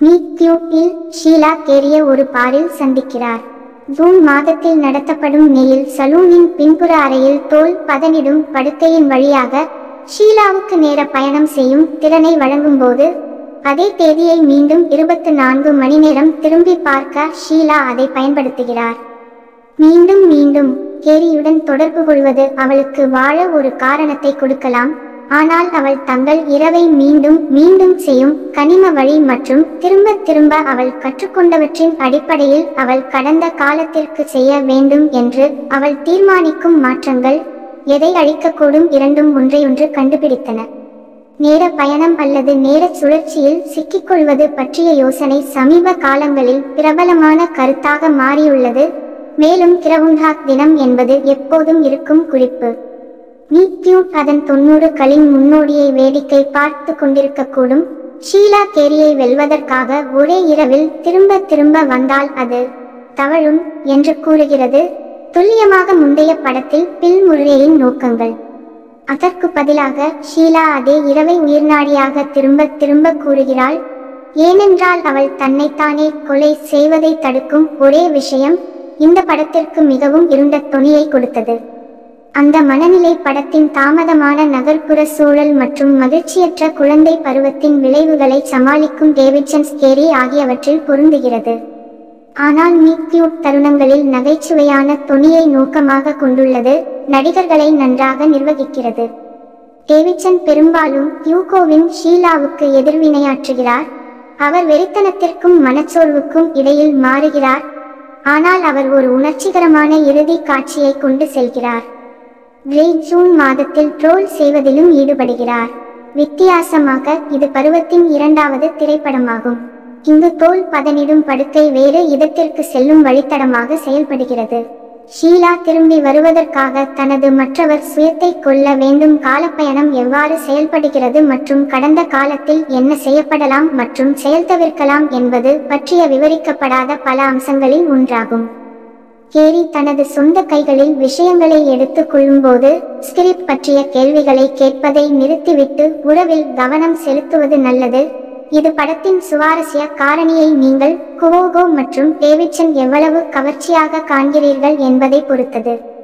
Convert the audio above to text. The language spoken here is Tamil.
மீட் கியூட்டில் ஷீலா கேரிய ஒரு பாரில் சந்திக்கிறார் ஜூன் மாதத்தில் நடத்தப்படும் நெயில் சலூனின் பின்புற அறையில் தோல் பதனிடும் படுக்கையின் வழியாக ஷீலாவுக்கு நேர பயணம் செய்யும் திறனை வழங்கும்போது அதே தேதியை மீண்டும் இருபத்து நான்கு மணி நேரம் திரும்பி பார்க்க ஷீலா அதை பயன்படுத்துகிறார் மீண்டும் மீண்டும் கேரியுடன் தொடர்பு கொள்வது அவளுக்கு வாழ ஒரு காரணத்தை கொடுக்கலாம் ஆனால் அவள் தங்கள் இரவை மீண்டும் மீண்டும் செய்யும் கனிம வழி மற்றும் திரும்ப திரும்ப அவள் கற்றுக்கொண்டவற்றின் அடிப்படையில் அவள் கடந்த காலத்திற்கு செய்ய வேண்டும் என்று அவள் தீர்மானிக்கும் மாற்றங்கள் எதை அழிக்கக்கூடும் இரண்டும் ஒன்றையொன்று கண்டுபிடித்தன நேர பயணம் அல்லது நேர சுழற்சியில் சிக்கிக்கொள்வது பற்றிய யோசனை சமீப காலங்களில் பிரபலமான கருத்தாக மாறியுள்ளது மேலும் கிரவுண்டாக் தினம் என்பது எப்போதும் இருக்கும் குறிப்பு மீட்யூட் அதன் தொண்ணூறு களின் முன்னோடியை வேடிக்கை பார்த்து கொண்டிருக்கக்கூடும் ஷீலா கேரியை வெல்வதற்காக ஒரே இரவில் திரும்ப திரும்ப வந்தால் அது தவழும் என்று கூறுகிறது துல்லியமாக முந்தைய படத்தில் பில் முர்ரேயின் நோக்கங்கள் அதற்கு பதிலாக ஷீலா அதே இரவை உயிர்நாடியாக திரும்ப திரும்ப கூறுகிறாள் ஏனென்றால் அவள் தன்னைத்தானே கொலை செய்வதை தடுக்கும் ஒரே விஷயம் இந்த படத்திற்கு மிகவும் இருண்ட தொனியை கொடுத்தது அந்த மனநிலை படத்தின் தாமதமான நகர்ப்புற சூழல் மற்றும் மகிழ்ச்சியற்ற குழந்தை பருவத்தின் விளைவுகளை சமாளிக்கும் டேவிட்சன் ஸ்கேரி ஆகியவற்றில் பொருந்துகிறது ஆனால் மீட்யூட் தருணங்களில் நகைச்சுவையான தொனியை நோக்கமாக கொண்டுள்ளது நடிகர்களை நன்றாக நிர்வகிக்கிறது டேவிட்சன் பெரும்பாலும் யூகோவின் ஷீலாவுக்கு எதிர்வினையாற்றுகிறார் அவர் வெறித்தனத்திற்கும் மனச்சோர்வுக்கும் இடையில் மாறுகிறார் ஆனால் அவர் ஒரு உணர்ச்சிகரமான இறுதி காட்சியை கொண்டு செல்கிறார் கிரே ஜூன் மாதத்தில் ட்ரோல் செய்வதிலும் ஈடுபடுகிறார் வித்தியாசமாக இது பருவத்தின் இரண்டாவது திரைப்படமாகும் இங்கு தோல் பதனிடும் படுக்கை வேறு இடத்திற்கு செல்லும் வழித்தடமாக செயல்படுகிறது ஷீலா திரும்பி வருவதற்காக தனது மற்றவர் சுயத்தை கொள்ள வேண்டும் காலப்பயணம் எவ்வாறு செயல்படுகிறது மற்றும் கடந்த காலத்தில் என்ன செய்யப்படலாம் மற்றும் செயல்தவிர்க்கலாம் என்பது பற்றிய விவரிக்கப்படாத பல அம்சங்களில் ஒன்றாகும் கேரி தனது சொந்த கைகளில் விஷயங்களை எடுத்துக் கொள்ளும்போது ஸ்கிரிப்ட் பற்றிய கேள்விகளை கேட்பதை நிறுத்திவிட்டு உறவில் கவனம் செலுத்துவது நல்லது இது படத்தின் சுவாரஸ்ய காரணியை நீங்கள் குவோகோ மற்றும் டேவிட்சன் எவ்வளவு கவர்ச்சியாக காண்கிறீர்கள் என்பதை பொறுத்தது